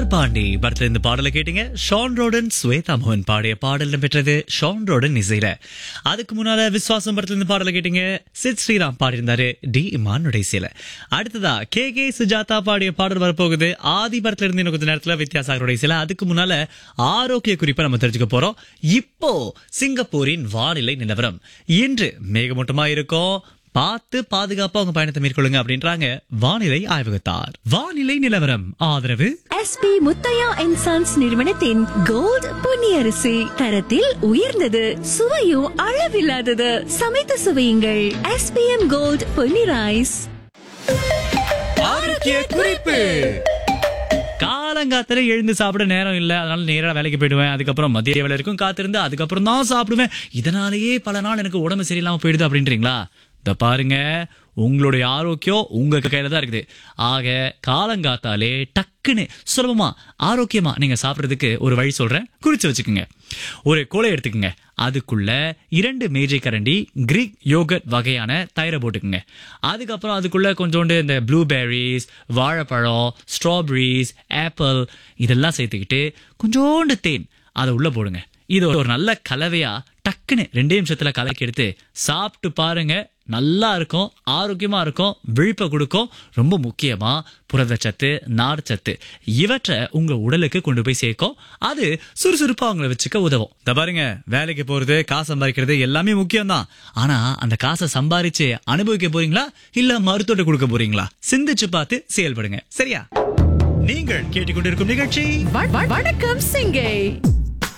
விசால் பாண்டி படத்துல இந்த பாடலை கேட்டீங்க ஷான் ரோடன் ஸ்வேதா மோகன் பாடிய பாடல் பெற்றது ஷான் ரோடன் இசையில அதுக்கு முன்னால விஸ்வாசம் படத்துல இந்த பாடலை கேட்டீங்க சித் ஸ்ரீராம் பாடியிருந்தாரு டி இமான் இசையில அடுத்ததா கே கே சுஜாதா பாடிய பாடல் வரப்போகுது ஆதி படத்துல இருந்து இன்னும் கொஞ்ச நேரத்துல வித்யாசாகரோட இசையில அதுக்கு முன்னால ஆரோக்கிய குறிப்பை நம்ம தெரிஞ்சுக்க போறோம் இப்போ சிங்கப்பூரின் வானிலை நிலவரம் இன்று மேகமூட்டமா இருக்கும் பார்த்து பாதுகாப்பா உங்க பயணத்தை மேற்கொள்ளுங்க அப்படின்றாங்க வானிலை ஆய்வகத்தார் வானிலை நிலவரம் ஆதரவு எஸ்பி முத்தையா அண்ட் சன்ஸ் நிறுவனத்தின் கோல்ட் பொன்னியரிசி தரத்தில் உயர்ந்தது சுவையும் அளவில்லாதது சமைத்து சுவையுங்கள் எஸ்பிஎம் கோல்ட் பொன்னி ரைஸ் ஆரோக்கிய குறிப்பு காலங்காத்திர எழுந்து சாப்பிட நேரம் இல்ல அதனால நேரா வேலைக்கு போயிடுவேன் அதுக்கப்புறம் மதிய வேலை வரைக்கும் காத்திருந்து அதுக்கப்புறம் தான் சாப்பிடுவேன் இதனாலேயே பல நாள் எனக்கு உடம்பு சரியில்லாம போயிடுது அப்படின்றீங்களா இத பாருங்க உங்களுடைய ஆரோக்கியம் உங்க கையில தான் இருக்குது ஆக காலங்காத்தாலே டக்குன்னு சுலபமா ஆரோக்கியமா நீங்க சாப்பிடுறதுக்கு ஒரு வழி சொல்றேன் குறிச்சு வச்சுக்கோங்க ஒரு கோலை எடுத்துக்கோங்க அதுக்குள்ள இரண்டு மேஜை கரண்டி கிரீக் யோகட் வகையான தயிரை போட்டுக்குங்க அதுக்கப்புறம் அதுக்குள்ள கொஞ்சோண்டு இந்த ப்ளூபெர்ரிஸ் வாழைப்பழம் ஸ்ட்ராபெரிஸ் ஆப்பிள் இதெல்லாம் சேர்த்துக்கிட்டு கொஞ்சோண்டு தேன் அதை உள்ள போடுங்க இது ஒரு நல்ல கலவையா டக்குன்னு ரெண்டே நிமிஷத்துல கலக்கி எடுத்து சாப்பிட்டு பாருங்க நல்லா இருக்கும் ஆரோக்கியமா இருக்கும் விழிப்பை கொடுக்கும் ரொம்ப முக்கியமா புரதச்சத்து நார்ச்சத்து இவற்றை உங்க உடலுக்கு கொண்டு போய் சேர்க்கும் அது சுறுசுறுப்பா அவங்கள வச்சுக்க உதவும் இந்த பாருங்க வேலைக்கு போறது காசு சம்பாதிக்கிறது எல்லாமே முக்கியம் தான் ஆனா அந்த காசை சம்பாரிச்சு அனுபவிக்க போறீங்களா இல்ல மருத்துவத்தை கொடுக்க போறீங்களா சிந்திச்சு பார்த்து செயல்படுங்க சரியா நீங்கள் கேட்டுக்கொண்டிருக்கும் நிகழ்ச்சி வணக்கம் சிங்கை